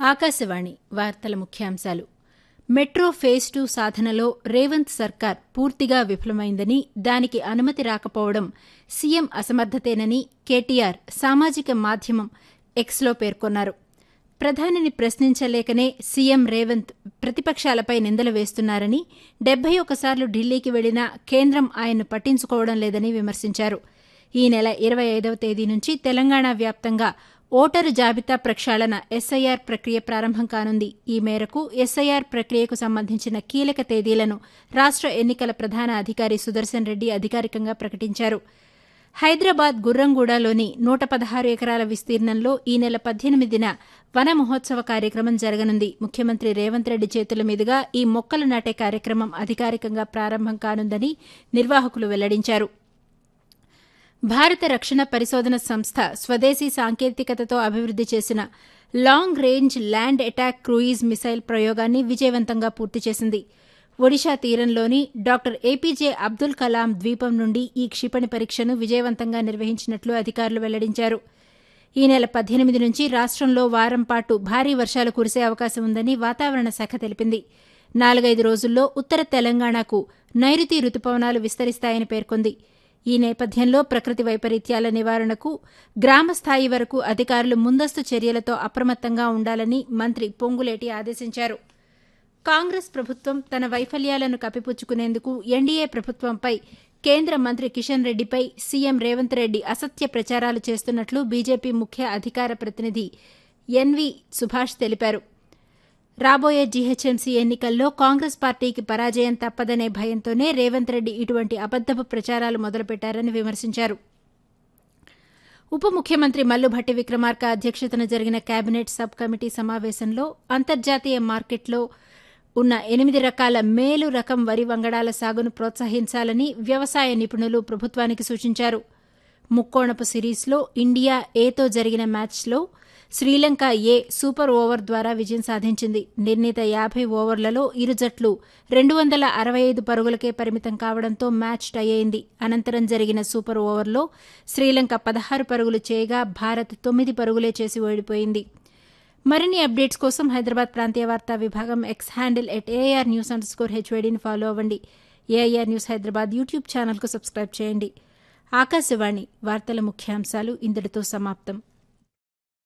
ఆకాశవాణి వార్తల ముఖ్యాంశాలు metro phase two సాధనలో రేవంత్ సర్కార్ పూర్తిగా విఫలమైందని దానికి అనుమతి రాకపోవడం సీఎం అసమర్థతేనని కేటీఆర్ సామాజిక మాధ్యమం ఎక్స్లో పేర్కొన్నారు ప్రధానిని ప్రశ్నించలేకనే సీఎం రేవంత్ ప్రతిపక్షాలపై నిందలు వేస్తున్నారని డెబ్బై ఒకసార్లు ఢిల్లీకి వెళ్లినా కేంద్రం ఆయన్ను పట్టించుకోవడం లేదని విమర్శించారు ఈ నెల ఇరవై ఐదవ తేదీ నుంచి తెలంగాణ వ్యాప్తంగా ఓటరు జాబితా ప్రక్షాళన ఎస్ఐఆర్ ప్రక్రియ ప్రారంభం కానుంది ఈ మేరకు ఎస్ఐఆర్ ప్రక్రియకు సంబంధించిన కీలక తేదీలను రాష్ట ఎన్నికల ప్రధాన అధికారి సుదర్శన్ రెడ్డి అధికారికంగా ప్రకటించారు హైదరాబాద్ గుర్రంగూడలోని నూట పదహారు ఎకరాల విస్తీర్ణంలో ఈ నెల పద్దెనిమిదిన వన మహోత్సవ కార్యక్రమం జరగనుంది ముఖ్యమంత్రి రేవంత్ రెడ్డి చేతుల మీదుగా ఈ మొక్కలు నాటే కార్యక్రమం అధికారికంగా ప్రారంభం కానుందని నిర్వాహకులు వెల్లడించారు భారత రక్షణ పరిశోధన సంస్థ స్వదేశీ సాంకేతికతతో అభివృద్ది చేసిన long range land attack cruise missile ప్రయోగాన్ని విజయవంతంగా పూర్తి చేసింది ఒడిషా తీరంలోని డాక్టర్ ఏపీజే అబ్దుల్ కలాం ద్వీపం నుండి ఈ క్షిపణి పరీక్షను విజయవంతంగా నిర్వహించినట్లు అధికారులు వెల్లడించారు ఈ నెల పద్దెనిమిది నుంచి రాష్టంలో వారం పాటు భారీ వర్షాలు కురిసే అవకాశం ఉందని వాతావరణ శాఖ తెలిపింది నాలుగైదు రోజుల్లో ఉత్తర తెలంగాణకు నైరుతి రుతుపవనాలు విస్తరిస్తాయని పేర్కొంది ఈ నేపథ్యంలో ప్రకృతి వైపరీత్యాల నివారణకు గ్రామస్థాయి వరకు అధికారులు ముందస్తు చర్యలతో అప్రమత్తంగా ఉండాలని మంత్రి పొంగులేటి ఆదేశించారు కాంగ్రెస్ ప్రభుత్వం తన వైఫల్యాలను కప్పిపుచ్చుకునేందుకు ఎన్డీఏ ప్రభుత్వంపై కేంద్ర మంత్రి కిషన్ రెడ్డిపై సీఎం రేవంత్ రెడ్డి అసత్య ప్రచారాలు చేస్తున్నట్లు బీజేపీ ముఖ్య అధికార ప్రతినిధి ఎన్వి సుభాష్ తెలిపారు రాబోయే జీహెచ్ఎంసీ ఎన్నికల్లో కాంగ్రెస్ పార్టీకి పరాజయం తప్పదనే భయంతోనే రేవంత్ రెడ్డి ఇటువంటి అబద్దపు ప్రచారాలు మొదలుపెట్టారని విమర్శించారు ఉప ముఖ్యమంత్రి మల్లుభట్టి విక్రమార్క అధ్యక్షతన జరిగిన కేబినెట్ సబ్ కమిటీ సమావేశంలో అంతర్జాతీయ మార్కెట్లో ఉన్న ఎనిమిది రకాల మేలు రకం వరి వంగడాల సాగును ప్రోత్సహించాలని వ్యవసాయ నిపుణులు ప్రభుత్వానికి సూచించారు ముక్కోణపు సిరీస్లో ఇండియా ఏతో జరిగిన మ్యాచ్లో శ్రీలంక ఏ సూపర్ ఓవర్ ద్వారా విజయం సాధించింది నిర్ణీత యాభై ఓవర్లలో ఇరు జట్లు రెండు వందల అరవై ఐదు పరుగులకే పరిమితం కావడంతో మ్యాచ్ టై అయింది అనంతరం జరిగిన సూపర్ ఓవర్లో శ్రీలంక పదహారు పరుగులు చేయగా భారత్ తొమ్మిది పరుగులే చేసి ఓడిపోయింది మరిన్ని అప్డేట్స్ కోసం హైదరాబాద్ ప్రాంతీయ వార్తా విభాగం X handle at AR news underscore హెచ్వైడీని ఫాలో అవ్వండి ఏఐఆర్ న్యూస్ హైదరాబాద్ యూట్యూబ్ ఛానల్కు సబ్స్క్రైబ్ చేయండి ఆకాశవాణి వార్తల ముఖ్యాంశాలు ఇంతటితో సమాప్తం